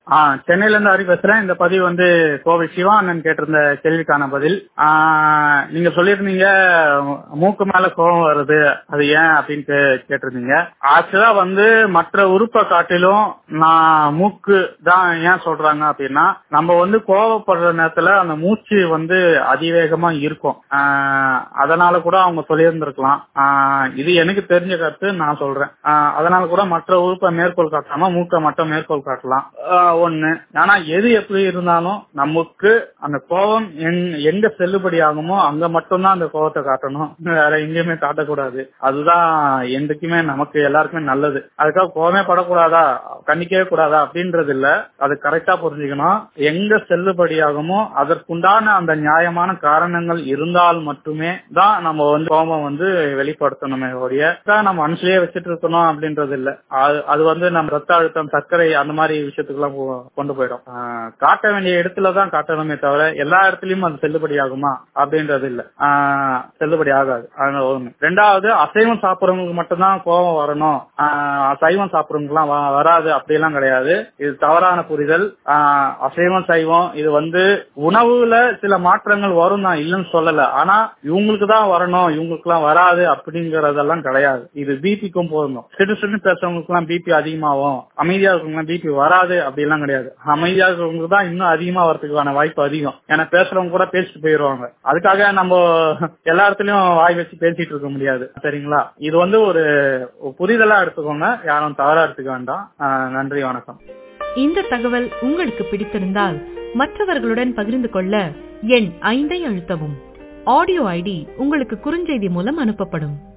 ஆ சென்னையில இருந்து ஹரி பேசுறேன் இந்த பதிவு வந்து கோவை சிவா அண்ணன் கேட்டிருந்த கேள்விக்கான பதில் ஆ, நீங்க சொல்லியிருந்தீங்க மூக்கு மேல கோபம் வருது அது ஏன் அப்படின்னு கே- கேட்டிருந்தீங்க ஆக்சுவலா வந்து மற்ற உறுப்பை காட்டிலும் நான் மூக்கு தான் ஏன் சொல்றாங்க அப்படின்னா நம்ம வந்து கோவப்படுற நேரத்துல அந்த மூச்சு வந்து அதிவேகமா இருக்கும் ஆ, அதனால கூட அவங்க சொல்லியிருந்திருக்கலாம் ஆ, இது எனக்கு தெரிஞ்ச கருத்து நான் சொல்றேன் ஆ, அதனால கூட மற்ற உறுப்பை மேற்கோள் காட்டாம மூக்கை மட்டும் மேற்கோள் காட்டலாம் ஆ, ஒண்ணு ஆனா எது எப்படி இருந்தாலும் நமக்கு அந்த கோபம் எங்- எங்க செல்லுபடி ஆகுமோ அங்க மட்டும்தான் அந்த கோபத்தை காட்டணும் வேற எங்கேயுமே காட்டக்கூடாது அதுதான் என்றைக்குமே நமக்கு எல்லாருக்குமே நல்லது அதுக்காக கோபமே படக்கூடாதா கண்டிக்கவே கூடாதா அப்படின்றது இல்ல அது கரெக்டா புரிஞ்சுக்கணும் எங்க செல்லுபடி ஆகுமோ அதற்குண்டான அந்த நியாயமான காரணங்கள் இருந்தால் மட்டுமே தான் நம்ம வந்து கோபம் வந்து வெளிப்படுத்தணுமே ஒழிய தான் நம்ம மனசுலயே வச்சுட்டு இருக்கணும் அப்படின்றது இல்ல அது- அது வந்து நம்ம ரத்த அழுத்தம் சர்க்கரை அந்த மாதிரி விஷயத்துக்குலாம் கொ- கொண்டு போயிடும் ஆஹ் காட்ட வேண்டிய இடத்துல தான் காட்டணுமே தவிர எல்லா இடத்துலயும் அது செல்லுபடி ஆகுமா அப்படின்றது இல்ல ஆஹ் செல்லுபடி ஆகாது அது ஒண்ணு ரெண்டாவது அசைவம் சாப்பிடுறவங்களுக்கு மட்டும்தான் கோபம் வரணும் ஆஹ் சைவம் சாப்பிடுறவங்களுக்குலாம் வ- வராது அப்படியெல்லாம் கிடையாது இது தவறான புரிதல் ஆஹ் அசைவம் சைவம் இது வந்து உணவுல சில மாற்றங்கள் வரும் நான் இல்லைன்னு சொல்லல ஆனா இவங்களுக்கு தான் வரணும் இவங்களுக்கு எல்லாம் வராது அப்படிங்கறதெல்லாம் கிடையாது இது பிபிக்கும் பொருந்தும் சிறு சிறு பேசுறவங்களுக்கு எல்லாம் பிபி அதிகமாகும் அமைதியா இருக்கவங்க பிபி வராது அப்படி எல்லாம் கிடையாது அமைதியா இருக்கிறவங்களுக்கு தான் இன்னும் அதிகமா வரதுக்கான வாய்ப்பு அதிகம் ஏன்னா பேசுறவங்க கூட பேசிட்டு போயிருவாங்க அதுக்காக நம்ம எல்லா இடத்துலயும் வாய் வச்சு பேசிட்டு இருக்க முடியாது சரிங்களா இது வந்து ஒரு புரிதலா எடுத்துக்கோங்க யாரும் தவறா எடுத்துக்க வேண்டாம் ஆஹ் நன்றி வணக்கம் இந்த தகவல் உங்களுக்கு பிடித்திருந்தால் மற்றவர்களுடன் பகிர்ந்து கொள்ள எண் ஐந்தை அழுத்தவும் ஆடியோ ஐடி உங்களுக்கு குறுஞ்செய்தி மூலம் அனுப்பப்படும்